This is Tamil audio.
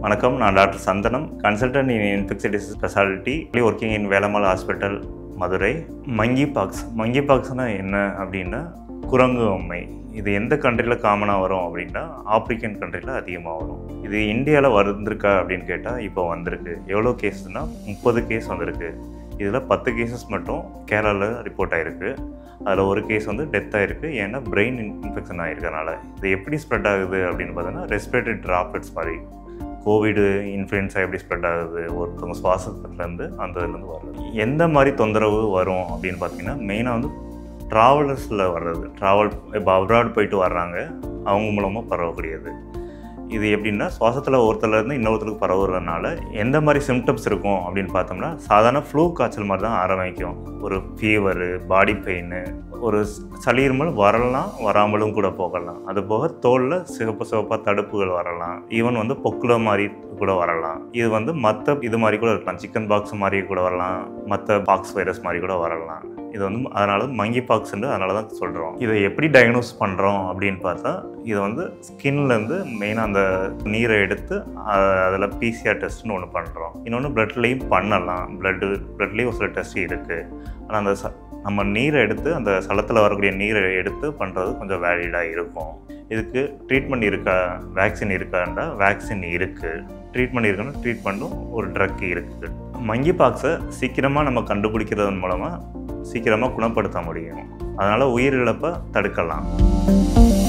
வணக்கம் நான் doctor Santhanam consultant in infection disease speciality working in Velammal hospital Madurai monkey pox monkey பாக்ஸ்னால் என்ன அப்படின்னா குரங்கு அம்மை இது எந்த கண்ட்ரியில் காமனாக வரும் அப்படின்னா ஆப்பிரிக்கன் கண்ட்ரியில் அதிகமாக வரும் இது இந்தியாவில் வந்திருக்கா அப்படின்னு கேட்டால் இப்போ வந்திருக்கு எவ்வளோ கேஸ்னால் முப்பது கேஸ் வந்திருக்கு இதில் பத்து கேசஸ் மட்டும் கேரளாவில் ரிப்போர்ட் ஆகிருக்கு அதில் ஒரு கேஸ் வந்து டெத் ஆகிருக்கு ஏன்னா பிரெயின் இன்ஃபெக்ஷன் ஆகிருக்கனால இது எப்படி ஸ்ப்ரெட் ஆகுது அப்படின்னு பார்த்தோன்னா ரெஸ்பிரேட்டரி ட்ராப்லெட்ஸ் மாதிரி கோவிடு இன்ஃப்ளூயன்ஸா எப்படி ஸ்ப்ரெட் ஆகுது ஒருத்தவங்க சுவாசத்துலேருந்து அந்த இதுலேருந்து வர்றது எந்த மாதிரி தொந்தரவு வரும் அப்படின்னு பார்த்தீங்கன்னா மெயினாக வந்து ட்ராவலர்ஸில் வர்றது ட்ராவல் இப்போ அப்ராட் போயிட்டு வர்றாங்க அவங்க மூலமாக பரவக்கூடியது இது எப்படின்னா சுவாசத்தில் ஒருத்தர்லேருந்து இன்னொருத்தருக்கு பரவுறதுனால எந்த மாதிரி சிம்டம்ஸ் இருக்கும் அப்படின்னு பார்த்தோம்னா சாதாரண ஃப்ளூ காய்ச்சல் மாதிரி தான் ஆரம்பிக்கும் ஒரு ஃபீவரு பாடி பெயின் ஒரு சளி இருமல் வரலாம் வராமலும் கூட போகலாம் அது போக தோலில் சிவப்பு சிவப்பாக தடுப்புகள் வரலாம் ஈவன் வந்து பொக்குல மாதிரி கூட வரலாம் இது வந்து மற்ற இது மாதிரி கூட இருக்கலாம் சிக்கன் பாக்ஸ் மாதிரி கூட வரலாம் மற்ற பாக்ஸ் வைரஸ் மாதிரி கூட வரலாம் இது வந்து அதனால மங்கி பாக்ஸ்ன்னு அதனால தான் சொல்கிறோம் இதை எப்படி டயக்னோஸ் பண்ணுறோம் அப்படின்னு பார்த்தா இது வந்து ஸ்கின்லேருந்து மெயினாக அந்த நீரை எடுத்து அதில் பிசிஆர் டெஸ்ட்னு ஒன்று பண்ணுறோம் இன்னொன்று பிளட்லேயும் பண்ணலாம் பிளட்டு பிளட்லேயும் ஒரு சில டெஸ்ட் இருக்குது ஆனால் அந்த ச நம்ம நீரை எடுத்து அந்த சளத்தில் வரக்கூடிய நீரை எடுத்து பண்ணுறது கொஞ்சம் வேலிடாக இருக்கும் இதுக்கு ட்ரீட்மெண்ட் இருக்கா வேக்சின் இருக்காண்டா வேக்சின் இருக்குது ட்ரீட்மெண்ட் இருக்குன்னா ட்ரீட்மெண்ட்டும் ஒரு ட்ரக் இருக்குது மங்கி பாக்ஸை சீக்கிரமாக நம்ம கண்டுபிடிக்கிறதன் மூலமாக சீக்கிரமாக குணப்படுத்த முடியும் அதனால் உயிரிழப்பை தடுக்கலாம்